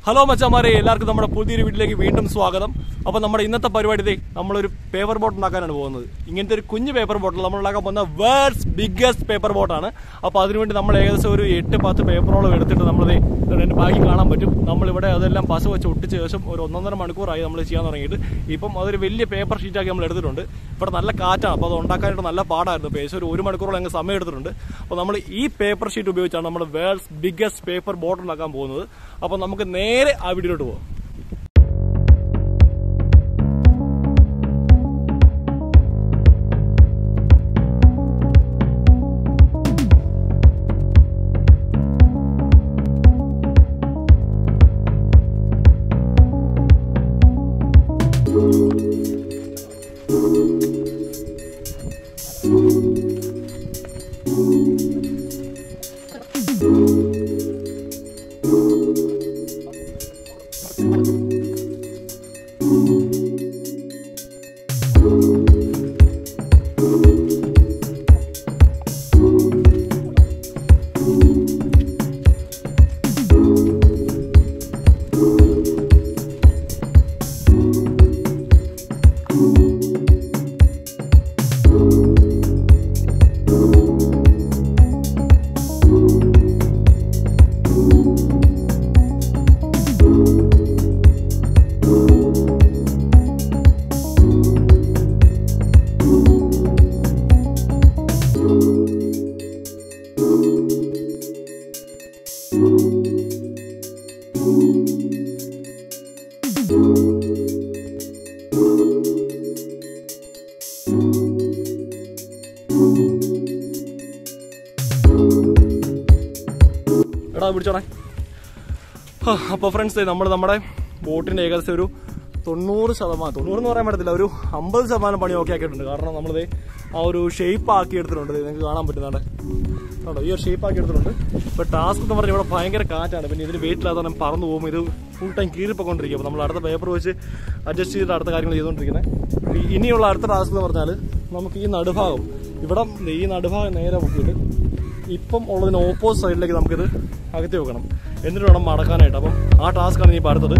hello മച്ചാമാരെ എല്ലാവർക്കും നമ്മുടെ പുതിയൊരു വീട്ടിലേക്ക് വീണ്ടും സ്വാഗതം അപ്പോൾ നമ്മുടെ ഇന്നത്തെ പരിപാടി ഇതേ നമ്മളൊരു പേപ്പർ ബോട്ട് ഉണ്ടാക്കാനാണ് പോകുന്നത് ഇങ്ങനത്തെ ഒരു കുഞ്ഞു പേപ്പർ ബോട്ടിൽ നമ്മൾ ഉണ്ടാക്കാൻ പോകുന്ന വേൾഡ്സ് ബിഗ്ഗസ്റ്റ് പേപ്പർ ബോട്ടാണ് അപ്പോൾ അതിനുവേണ്ടി നമ്മൾ ഏകദേശം ഒരു എട്ട് പത്ത് പേപ്പറോളം എടുത്തിട്ട് നമ്മളിതേ എൻ്റെ ബാക്കി കാണാൻ പറ്റും നമ്മളിവിടെ അതെല്ലാം പശ വെച്ച് ഒട്ടിച്ച ശേഷം ഒരു ഒന്നൊന്നര മണിക്കൂറായി നമ്മൾ ചെയ്യാൻ തുടങ്ങിയിട്ട് ഇപ്പം അതൊരു വലിയ പേപ്പർ ഷീറ്റാക്കി നമ്മൾ എടുത്തിട്ടുണ്ട് ഇവിടെ നല്ല കാറ്റാണ് അപ്പോൾ അത് ഉണ്ടാക്കാനായിട്ട് നല്ല പാടായിരുന്നു അപ്പോൾ ഏകദേശം ഒരു ഒരു മണിക്കൂറോളം അങ്ങ് സമയം എടുത്തിട്ടുണ്ട് അപ്പോൾ നമ്മൾ ഈ പേപ്പർ ഷീറ്റ് ഉപയോഗിച്ചാണ് നമ്മൾ വേൾഡ്സ് ബിഗ്ഗസ്റ്റ് പേപ്പർ ബോട്ട് ഉണ്ടാക്കാൻ പോകുന്നത് അപ്പോൾ നമുക്ക് നേരെ ആ വീഡിയോയിലോട്ട് പോകാം എടാ പിടിച്ചോണേ അപ്പോൾ ഫ്രണ്ട്സ് നമ്മൾ നമ്മുടെ ബോട്ടിൻ്റെ ഏകദേശം ഒരു തൊണ്ണൂറ് ശതമാനം തൊണ്ണൂറ് എന്ന് പറയാൻ പറ്റത്തില്ല ഒരു അമ്പത് ശതമാനം പണി ഓക്കെ ആക്കിയിട്ടുണ്ട് കാരണം നമ്മളിത് ആ ഒരു ഷേപ്പ് ആക്കി എടുത്തിട്ടുണ്ട് ദേ നിങ്ങൾക്ക് കാണാൻ പറ്റുന്നതാണ് കേട്ടോ ഈ ഒരു ഷേപ്പ് ആക്കി എടുത്തിട്ടുണ്ട് ഇപ്പോൾ ടാസ്ക് എന്ന് പറഞ്ഞാൽ ഇവിടെ ഭയങ്കര കാറ്റാണ് പിന്നെ ഇതിന് വെയിറ്റ് ഇല്ലാതെ തന്നെ പറന്നു പോകും ഇത് ഫുൾ ടൈം കീറിപ്പോയിക്കൊണ്ടിരിക്കും അപ്പോൾ നമ്മൾ അടുത്ത പേപ്പർ വെച്ച് അഡ്ജസ്റ്റ് ചെയ്തിട്ട് അടുത്ത കാര്യങ്ങൾ ചെയ്തുകൊണ്ടിരിക്കുന്നത് ഇനിയുള്ള അടുത്ത ടാസ്ക് എന്ന് പറഞ്ഞാൽ നമുക്ക് ഈ നടുഭാഗം ഇവിടെ ഈ നടുഭാഗം നേരെ പൊക്കിയിട്ട് ഇപ്പം ഉള്ളതിന് ഓപ്പോസിറ്റ് സൈഡിലേക്ക് നമുക്കിത് അകത്തി വെക്കണം എന്നിട്ട് വേണം മടക്കാനായിട്ട് അപ്പം ആ ടാസ്ക്കാണ് ഇനി ഇപ്പോൾ അടുത്തത്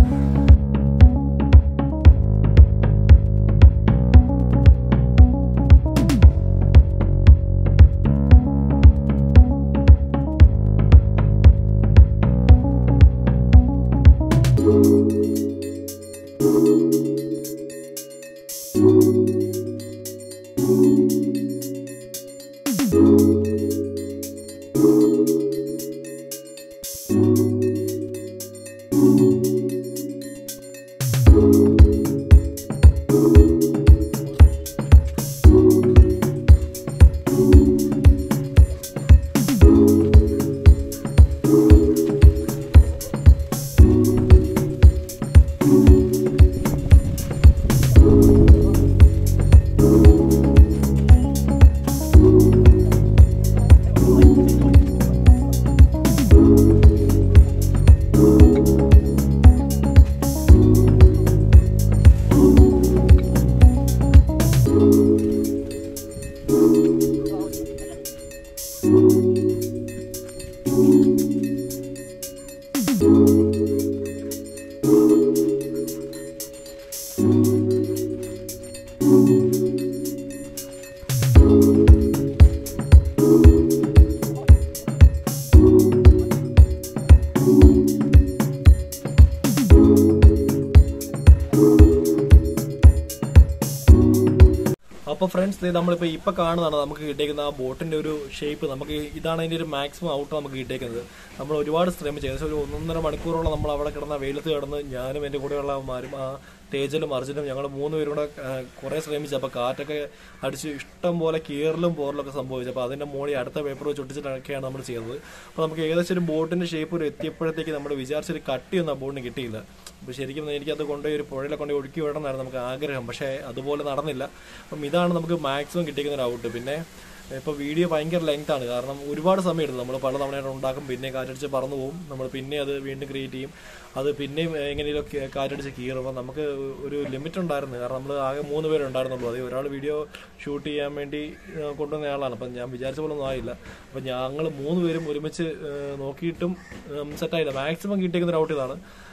അപ്പോൾ ഫ്രണ്ട്സ് നമ്മളിപ്പോൾ ഇപ്പോൾ കാണുന്നതാണ് നമുക്ക് കിട്ടിയേക്കുന്ന ആ ബോട്ടിന്റെ ഒരു ഷേപ്പ് നമുക്ക് ഇതാണ് അതിന്റെ ഒരു മാക്സിമം ഔട്ട് നമുക്ക് കിട്ടിയേക്കുന്നത് നമ്മൾ ഒരുപാട് ശ്രമിച്ചു ഏകദേശം ഒരു ഒന്നൊന്നര മണിക്കൂറോളം നമ്മൾ അവിടെ കിടന്ന വെയിലത്ത് കിടന്ന് ഞാനും എൻ്റെ കൂടെയുള്ളവന്മാരും ആ തേജലും അർജുനും ഞങ്ങൾ മൂന്ന് പേരും കൂടെ കുറേ ശ്രമിച്ചു അപ്പോൾ കാറ്റൊക്കെ അടിച്ച് ഇഷ്ടം പോലെ കീറലും പോറലൊക്കെ സംഭവിച്ചു അപ്പോൾ അതിൻ്റെ മുകളിൽ അടുത്ത പേപ്പർ വെച്ച് ഒട്ടിച്ചിട്ടൊക്കെയാണ് നമ്മൾ ചെയ്തത് അപ്പോൾ നമുക്ക് ഏകദേശം ഒരു ബോട്ടിന്റെ ഷേപ്പ് ഒരു എത്തിയപ്പോഴത്തേക്ക് നമ്മൾ വിചാരിച്ചൊരു കട്ടിയൊന്നും ആ ബോട്ടിന് കിട്ടിയില്ല അപ്പോൾ ശരിക്കും എനിക്കത് കൊണ്ടുപോയി ഒരു പുഴയിലെ കൊണ്ട് ഒഴുക്കി വിടണമെന്നായിരുന്നു നമുക്ക് ആഗ്രഹം പക്ഷേ അതുപോലെ നടന്നില്ല അപ്പം ഇതാണ് നമുക്ക് മാക്സിമം കിട്ടിയിരിക്കുന്ന ഒരു ഔട്ട് പിന്നെ ഇപ്പോൾ വീഡിയോ ഭയങ്കര ലെങ്ത് ആണ് കാരണം ഒരുപാട് സമയം എടുത്തു നമ്മൾ പല തവണയായിട്ട് ഉണ്ടാക്കും പിന്നെ കാറ്റടിച്ച് പറന്നു പോകും നമ്മൾ പിന്നെ അത് വീണ്ടും ക്രിയേറ്റ് ചെയ്യും അത് പിന്നെയും എങ്ങനെയും കാറ്റടിച്ച് കീറും അപ്പം നമുക്ക് ഒരു ലിമിറ്റ് ഉണ്ടായിരുന്നു കാരണം നമ്മൾ ആകെ മൂന്ന് പേരെ ഉണ്ടായിരുന്നുള്ളൂ അത് ഒരാൾ വീഡിയോ ഷൂട്ട് ചെയ്യാൻ വേണ്ടി ആ, കൊണ്ടുവന്ന ആളാണ് അപ്പം ഞാൻ വിചാരിച്ച പോലെ ഒന്നും ആയില്ല അപ്പം ഞങ്ങൾ മൂന്ന് പേരും ഒരുമിച്ച് ആ, നോക്കിയിട്ടും സെറ്റായില്ല മാക്സിമം കിട്ടിയിരിക്കുന്ന ഒരു ഔട്ട് ഇതാണ്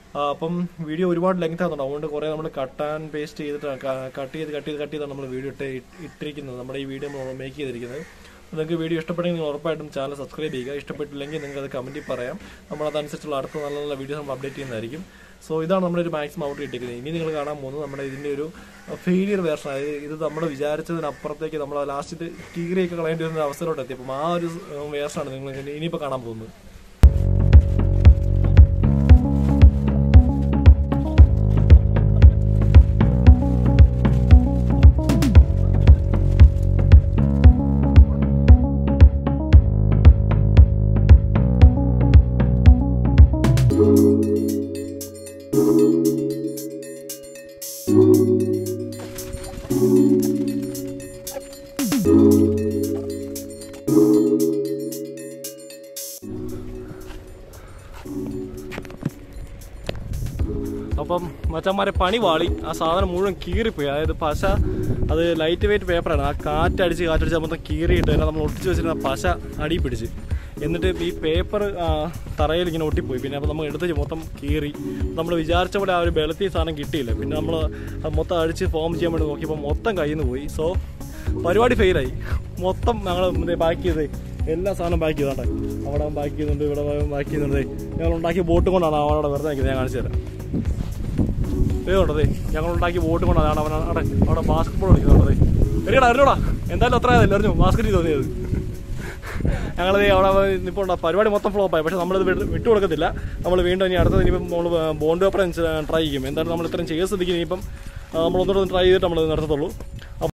ആ, അപ്പം വീഡിയോ ഒരുപാട് ലെങ്ത് ആകുന്നുണ്ട് അതുകൊണ്ട് കുറേ നമ്മൾ കട്ട് ആൻഡ് പേസ്റ്റ് ചെയ്തിട്ട് കട്ട് ചെയ്ത് കട്ട് ചെയ്ത് കട്ട് ചെയ്താണ് നമ്മൾ വീഡിയോ ഇട്ട് ഇട്ടിരിക്കുന്നത് നമ്മുടെ ഈ വീഡിയോ നമ്മൾ മേക്ക് ചെയ്തിരിക്കുന്നത് അപ്പോൾ നിങ്ങൾക്ക് വീഡിയോ ഇഷ്ടപ്പെട്ടെങ്കിൽ നിങ്ങൾ ഉറപ്പായിട്ടും ചാനൽ സബ്സ്ക്രൈബ് ചെയ്യുക ഇഷ്ടപ്പെട്ടില്ലെങ്കിൽ നിങ്ങൾക്ക് അത് കമൻറ്റിൽ പറയാം നമ്മൾ അതനുസരിച്ചുള്ള അടുത്ത നല്ല നല്ല വീഡിയോസ് നമ്മൾ അപ്ഡേറ്റ് ചെയ്യുന്നതായിരിക്കും സോ ഇതാണ് നമ്മുടെ ഒരു മാക്സിമം ഔട്ട് കിട്ടിയിരിക്കുന്നത് ഇനി നിങ്ങൾ കാണാൻ പോകുന്നത് നമ്മുടെ ഇതിൻ്റെ ഒരു ഫെയിലിയർ വേർഷൻ അതായത് ഇത് നമ്മൾ വിചാരിച്ചതിനപ്പുറത്തേക്ക് നമ്മൾ ലാസ്റ്റ് കീറിയൊക്കെ കളയേണ്ടി വരുന്ന അവസരമായിട്ട് എത്തി അപ്പം ആ ഒരു വേർഷനാണ് നിങ്ങൾ ഇനി- ഇനിയിപ്പോൾ കാണാൻ പോകുന്നത് അപ്പം മച്ചന്മാരെ പണി വാളി ആ സാധനം മുഴുവൻ കീറിപ്പോയി അതായത് പശ അത് ലൈറ്റ് വെയിറ്റ് പേപ്പറാണ് ആ കാറ്റടിച്ച് കാറ്റടിച്ച് മൊത്തം കീറിയിട്ട് അതിനെ നമ്മൾ ഒട്ടിച്ച് വെച്ചിരുന്ന പശ അടി പിടിച്ച് എന്നിട്ട് ഈ പേപ്പർ തറയിൽ ഇങ്ങനെ ഒട്ടിപ്പോയി പിന്നെ അപ്പോൾ നമ്മൾ എടുത്ത് മൊത്തം കീറി നമ്മൾ വിചാരിച്ച പോലെ ആ ഒരു ബലത്തി സാധനം കിട്ടിയില്ല പിന്നെ നമ്മൾ അത് മൊത്തം അടിച്ച് ഫോം ചെയ്യാൻ വേണ്ടി നോക്കിയപ്പോൾ മൊത്തം കയ്യിൽ നിന്ന് പോയി സോ പരിപാടി ഫെയിലായി മൊത്തം ഞങ്ങൾ ബാക്ക് ചെയ്തേ എല്ലാ സാധനം ബാക്ക് ചെയ്താട്ടെ അവിടെ ബാക്ക് ചെയ്യുന്നുണ്ട് ഇവിടെ ബാക്ക് ചെയ്യുന്നുണ്ട് ഞങ്ങൾ ഉണ്ടാക്കിയ ബോട്ട് കൊണ്ടാണ് അവിടെ വെറുതെ നിൽക്കുന്നത് ഞാൻ കാണിച്ചു തരാം വേണ്ടതേ ഞങ്ങൾ ഉണ്ടാക്കിയ ബോട്ട് കൊണ്ടാണ് അവൻ അവിടെ അവിടെ ബാസ്കറ്റ് ബോൾ കളിക്കുന്നുണ്ടതേ എറിയടാ എറിയോടാ എന്തായാലും അത്ര ആയതല്ലേ എറിഞ്ഞു ബാസ്കറ്റ് തോന്നിയത് ഞങ്ങളത് അവിടെ ഇപ്പോൾ പരിപാടി മൊത്തം ഫ്ലോപ്പായി പക്ഷെ നമ്മളിത് വിട്ട് വിട്ടു കൊടുക്കത്തില്ല നമ്മൾ വീണ്ടും ഇനി അടുത്തത് ഇനിയിപ്പം നമ്മൾ ബോണ്ട് പേപ്പർ ട്രൈ ചെയ്യും എന്തായാലും നമ്മൾ ഇത്രയും ചെയ്ത സ്ഥിതിക്ക് ഇനിയിപ്പം നമ്മൾ ഒന്നുകൂടെ ട്രൈ ചെയ്തിട്ട് നമ്മൾ നടത്തത്തുള്ളൂ